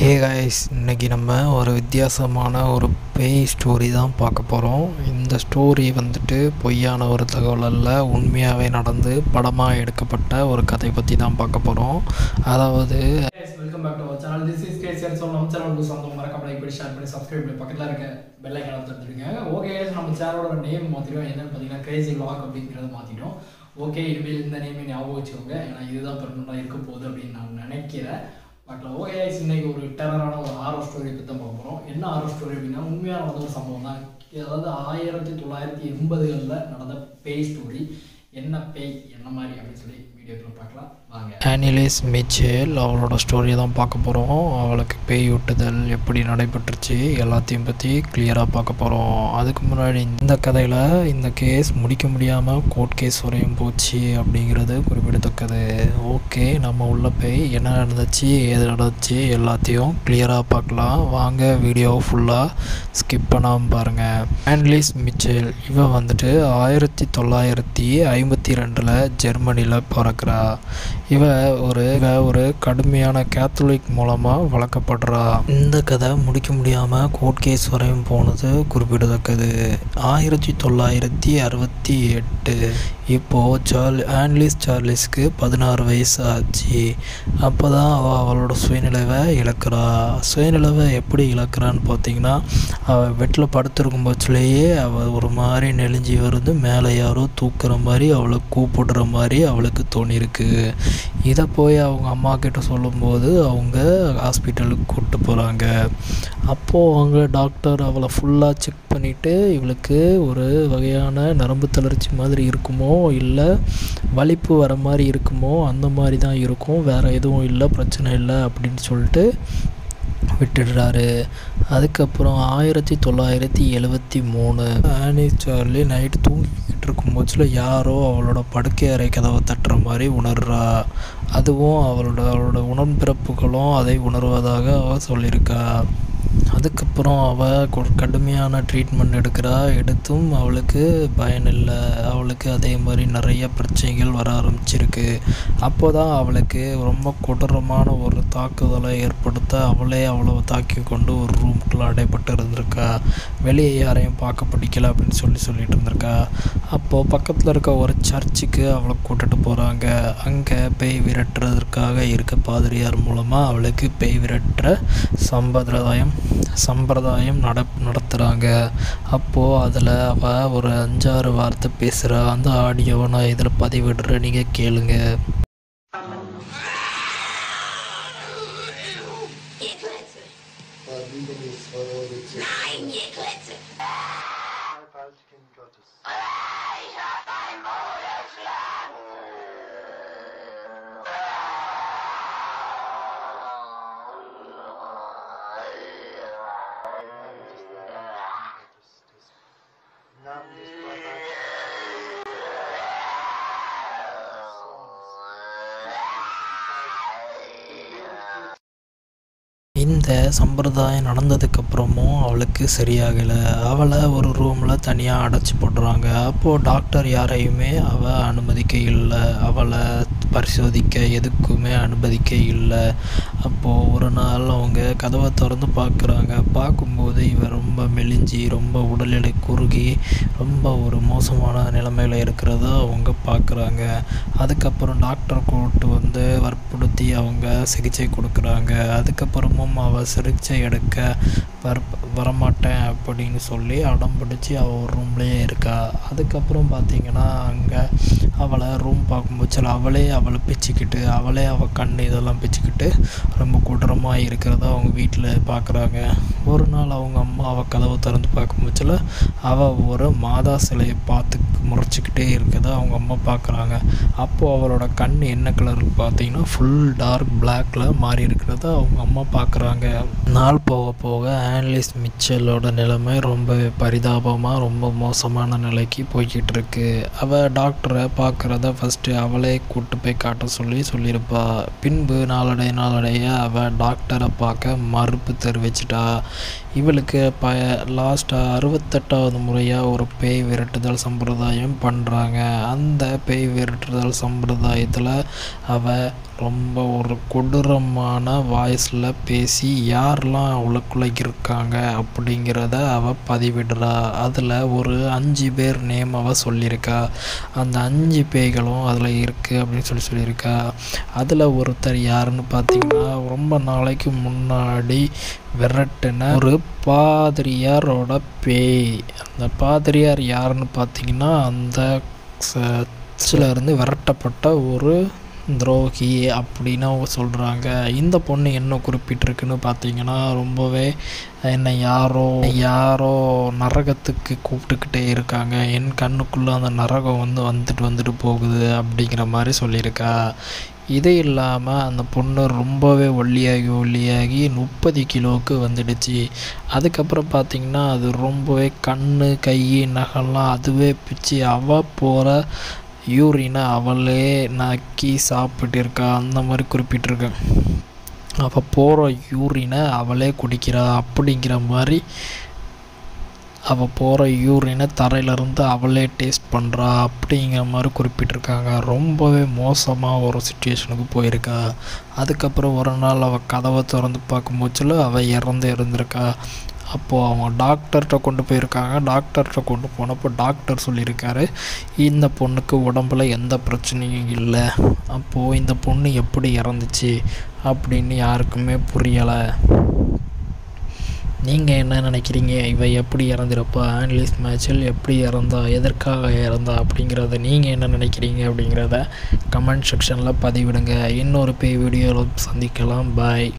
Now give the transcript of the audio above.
Hey guys இன்னைக்கு நம்ம ஒரு வித்தியாசமான ஒரு பேய் ஸ்டோரி தான் பார்க்க போகிறோம் இந்த ஸ்டோரி வந்துட்டு பொய்யான ஒரு தகவல் அல்ல உண்மையாகவே நடந்து படமாக எடுக்கப்பட்ட ஒரு கதை பற்றி தான் பார்க்க போகிறோம் அதாவது welcome back to our channel this is cashier so நம்ம சேனலுக்கு சொந்தம் மறக்காம லைக் பண்ணி ஷேர் பண்ணி சப்ஸ்கிரைப் பண்ணி பக்கத்தில் இருக்க பெல் ஐக்கான தடுத்துருங்க ஓகே நம்ம சேனலோட நேம் மாற்றிடும் என்னன்னு பார்த்தீங்கன்னா கிரேசி வ்ளாக் அப்படிங்கிறத மாற்றிட்டோம் ஓகே இனிமேல் இந்த நேமே ஞாபகம் வச்சுக்கோங்க ஏன்னா இதுதான் பெர்மனண்டாக இருக்க போகுது அப்படின்னு நான் நினைக்கிறேன் பட் ஓகே இன்னைக்கு ஒரு டெரரான ஒரு ஆரோ ஸ்டோரி பற்றி தான் பார்க்க போகிறோம் என்ன ஆரோ ஸ்டோரி அப்படின்னா உண்மையாக நடந்த ஒரு சம்பவம் தான் அதாவது ஆயிரத்தி தொள்ளாயிரத்தி எண்பதுகளில் நடந்த பேய் ஸ்டோரி என்ன பேய் என்ன மாதிரி அப்படின்னு சொல்லி வீடியோக்குள்ள பார்க்கலாம் வாங்க ஆனிலிஸ் மிச்சேல் அவளோட ஸ்டோரியை தான் பார்க்க போகிறோம் அவளுக்கு பேய் விட்டுதல் எப்படி நடைபெற்றுச்சு எல்லாத்தையும் பற்றி கிளியராக பார்க்க போகிறோம் அதுக்கு முன்னாடி இந்த கதையில் இந்த கேஸ் முடிக்க முடியாமல் கோர்ட் கேஸ் வரையும் போச்சு அப்படிங்கிறது குறிப்பிடத்தக்கது ஓகே நம்ம உள்ள போய் என்ன நடந்துச்சு ஏது நடந்துச்சு எல்லாத்தையும் கிளியராக பார்க்கலாம் வாங்க வீடியோ ஃபுல்லாக ஸ்கிப் பண்ணாமல் பாருங்கள் ஆன்லிஸ் மிச்சேல் இவ வந்துட்டு ஆயிரத்தி தொள்ளாயிரத்தி ஐம்பத்தி ரெண்டில் ஜெர்மனியில் பிறக்கிறா இவ ஒரு இவ ஒரு கடுமையான கேத்தலிக் மூலமாக வளர்க்கப்படுறா இந்த கதை முடிக்க முடியாமல் கோர்ட் கேஸ் வரையும் போனது குறிப்பிடத்தக்கது ஆயிரத்தி தொள்ளாயிரத்தி அறுபத்தி எட்டு இப்போது சார்ல் ஆன்லிஸ் சார்லிஸ்க்கு பதினாறு வயசு ஆச்சு அப்போ தான் அவள் அவளோட சுயநிலைவை இழக்கிறா சுயநிலைவை எப்படி இழக்கிறான்னு பார்த்தீங்கன்னா அவள் வெட்டில் படுத்திருக்கும் பட்சத்துலேயே அவள் ஒரு மாதிரி நெளிஞ்சி வருது மேலே யாரோ தூக்குற மாதிரி அவளை கூப்பிடுற மாதிரி அவளுக்கு தோணியிருக்கு இதை போய் அவங்க அம்மா கிட்ட சொல்லும்போது அவங்க ஹாஸ்பிட்டலுக்கு கூப்பிட்டு போகிறாங்க அப்போது அவங்க டாக்டர் அவளை ஃபுல்லாக செக் பண்ணிவிட்டு இவளுக்கு ஒரு வகையான நரம்பு தளர்ச்சி மாதிரி இருக்குமோ இல்லை வலிப்பு வர மாதிரி இருக்குமோ அந்த மாதிரி தான் இருக்கும் வேறு எதுவும் இல்லை பிரச்சனை இல்லை அப்படின்னு சொல்லிட்டு விட்டுடுறாரு அதுக்கப்புறம் ஆயிரத்தி தொள்ளாயிரத்தி எழுவத்தி மூணு ஆனி சார்லி நைட்டு தூங்கிக்கிட்டு இருக்கும் போச்சில் யாரோ அவளோட படுக்கை அறை கதவை தட்டுற மாதிரி உணர்றா அதுவும் அவளோட அவளோட உடன்பிறப்புகளும் அதை உணர்வதாக அவள் சொல்லியிருக்கா அதுக்கப்புறம் அவள் கடுமையான ட்ரீட்மெண்ட் எடுக்கிறா எடுத்தும் அவளுக்கு பயன் இல்லை அவளுக்கு அதே மாதிரி நிறைய பிரச்சனைகள் வர ஆரம்பிச்சிருக்கு அப்போ தான் அவளுக்கு ரொம்ப கொடூரமான ஒரு தாக்குதலை ஏற்படுத்த அவளே அவளை தாக்கி கொண்டு ஒரு ரூம்குள்ளே அடைப்பட்டு இருந்திருக்கா வெளியே யாரையும் பார்க்க பிடிக்கல அப்படின்னு சொல்லி சொல்லிட்டு இருந்திருக்கா அப்போது பக்கத்தில் இருக்க ஒரு சர்ச்சுக்கு அவளை கூட்டிட்டு போகிறாங்க அங்கே பேய் விரட்டுறதுக்காக இருக்க பாதிரியார் மூலமாக அவளுக்கு பேய் விரட்டுற சம்பிரதாயம் சம்பிரதாயம் நட நடத்துகிறாங்க அப்போது அதில் அவள் ஒரு அஞ்சாறு வார்த்தை பேசுகிறா அந்த ஆடியோவை நான் இதில் பதிவிடுறேன் நீங்கள் கேளுங்க Nie klecy. Nein, nie klecy. இந்த சம்பிரதாயம் நடந்ததுக்கப்புறமும் அவளுக்கு சரியாகலை அவளை ஒரு ரூமில் தனியாக அடைச்சி போடுறாங்க அப்போது டாக்டர் யாரையுமே அவள் அனுமதிக்க இல்லை அவளை பரிசோதிக்க எதுக்குமே அனுமதிக்க இல்லை அப்போது ஒரு நாள் அவங்க கதவை திறந்து பார்க்குறாங்க பார்க்கும்போது இவன் ரொம்ப மெலிஞ்சி ரொம்ப உடல் எடை குறுகி ரொம்ப ஒரு மோசமான நிலைமையில் இருக்கிறத அவங்க பார்க்குறாங்க அதுக்கப்புறம் டாக்டர் கூப்பிட்டு வந்து வற்புறுத்தி அவங்க சிகிச்சை கொடுக்குறாங்க அதுக்கப்புறமும் அவள் சிகிச்சை எடுக்க வர வரமாட்டேன் அப்படின்னு சொல்லி அடம் பிடிச்சி அவள் ஒரு ரூம்லேயே இருக்கா அதுக்கப்புறம் பார்த்தீங்கன்னா அங்கே அவளை ரூம் பார்க்கும்போது அவளே அவளை பிச்சுக்கிட்டு அவளே அவள் கண் இதெல்லாம் பிச்சுக்கிட்டு ரொம்ப கொடூரமாக இருக்கிறத அவங்க வீட்டில் பார்க்குறாங்க ஒரு நாள் அவங்க அம்மா அவள் கதவை திறந்து பார்க்கும்போச்சில் அவள் ஒரு மாதா சிலையை பார்த்து முறைச்சிக்கிட்டே இருக்கதை அவங்க அம்மா பார்க்குறாங்க அப்போது அவளோட கண் என்ன கலர் பார்த்தீங்கன்னா ஃபுல் டார்க் பிளாக்ல மாறி இருக்கிறத அவங்க அம்மா பார்க்குறாங்க நாள் போக போக ஆன்லிஸ் மிச்சலோட நிலைமை ரொம்ப பரிதாபமாக ரொம்ப மோசமான நிலைக்கு போய்கிட்டு இருக்கு அவள் டாக்டரை பார்க்குறத ஃபஸ்ட்டு அவளே கூட்டு போய் காட்ட சொல்லி சொல்லியிருப்பா பின்பு நாளடைய நாளடைய அவள் டாக்டரை பார்க்க மறுப்பு தெரிவிச்சிட்டா இவளுக்கு ப லாஸ்ட்டாக அறுபத்தெட்டாவது முறையாக ஒரு பேய் விரட்டுதல் சம்பிரதாயம் பண்ணுறாங்க அந்த பேய் விரட்டுதல் சம்பிரதாயத்தில் அவள் ரொம்ப ஒரு கொடூரமான வாய்ஸில் பேசி யாரெல்லாம் அவளுக்குள்ளே இருக்காங்க அப்படிங்கிறத அவள் பதிவிடுறா அதில் ஒரு அஞ்சு பேர் நேம் அவள் சொல்லியிருக்கா அந்த அஞ்சு பேய்களும் அதில் இருக்குது அப்படின்னு சொல்லி சொல்லியிருக்கா அதில் ஒருத்தர் யாருன்னு பார்த்தீங்கன்னா ரொம்ப நாளைக்கு முன்னாடி விரட்டின ஒரு பாதிரியாரோட பேய் அந்த பாதிரியார் யாருன்னு பார்த்தீங்கன்னா அந்த சர்ச்சில் இருந்து விரட்டப்பட்ட ஒரு துரோகி அப்படின்னு அவங்க சொல்கிறாங்க இந்த பொண்ணு என்ன குறிப்பிட்டிருக்குன்னு பார்த்தீங்கன்னா ரொம்பவே என்னை யாரோ யாரோ நரகத்துக்கு கூப்பிட்டுக்கிட்டே இருக்காங்க என் கண்ணுக்குள்ளே அந்த நரகம் வந்து வந்துட்டு வந்துட்டு போகுது அப்படிங்கிற மாதிரி சொல்லியிருக்கா இது இல்லாமல் அந்த பொண்ணு ரொம்பவே ஒல்லியாகி ஒல்லியாகி முப்பது கிலோவுக்கு வந்துடுச்சு அதுக்கப்புறம் பார்த்திங்கன்னா அது ரொம்பவே கண் கை நகம்லாம் அதுவே பிச்சு அவள் போகிற யூரினை அவளே நக்கி சாப்பிட்டு இருக்கா அந்த மாதிரி குறிப்பிட்டிருக்கேன் அவள் போகிற யூரினை அவளே குடிக்கிறா அப்படிங்கிற மாதிரி அவள் போகிற யூரினை தரையிலேருந்து அவளே டேஸ்ட் பண்ணுறா அப்படிங்கிற மாதிரி குறிப்பிட்டிருக்காங்க ரொம்பவே மோசமாக ஒரு சுச்சுவேஷனுக்கு போயிருக்கா அதுக்கப்புறம் ஒரு நாள் அவள் கதவை திறந்து பார்க்கும்போச்சில் அவள் இறந்து இருந்திருக்கா அப்போது அவங்க டாக்டர்கிட்ட கொண்டு போயிருக்காங்க டாக்டர்கிட்ட கொண்டு போனப்போ டாக்டர் சொல்லியிருக்காரு இந்த பொண்ணுக்கு உடம்புல எந்த பிரச்சனையும் இல்லை அப்போது இந்த பொண்ணு எப்படி இறந்துச்சு அப்படின்னு யாருக்குமே புரியலை நீங்கள் என்ன நினைக்கிறீங்க இவ எப்படி இறந்துருப்பா ஆன்லிஸ் மேட்சில் எப்படி இறந்தா எதற்காக இறந்தா அப்படிங்கிறத நீங்கள் என்ன நினைக்கிறீங்க அப்படிங்கிறத கமெண்ட் செக்ஷனில் பதிவிடுங்க இன்னொரு பேய் வீடியோவில் சந்திக்கலாம் பாய்